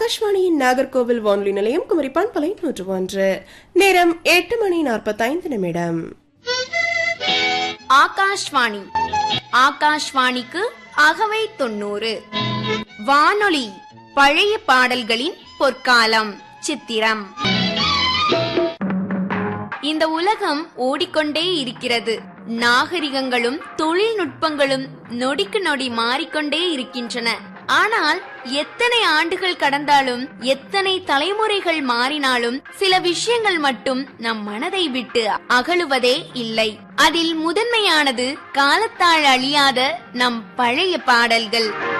ஆகாஷ்வாணியின் நாகர்கோவில் வானொலி நிலையம் குமரி பண்பலை நூற்று ஒன்று நேரம் எட்டு மணி நாற்பத்தைந்து நிமிடம் ஆகாஷ்வாணி ஆகாஷ்வாணிக்கு அகவை தொண்ணூறு வானொலி பழைய பாடல்களின் பொற்காலம் சித்திரம் இந்த உலகம் ஓடிக்கொண்டே இருக்கிறது நாகரிகங்களும் தொழில்நுட்பங்களும் நொடிக்கு நொடி மாறிக்கொண்டே இருக்கின்றன ஆனால் எத்தனை ஆண்டுகள் கடந்தாலும் எத்தனை தலைமுறைகள் மாறினாலும் சில விஷயங்கள் மட்டும் நம் மனதை விட்டு அகலுவதே இல்லை அதில் முதன்மையானது காலத்தால் அழியாத நம் பழைய பாடல்கள்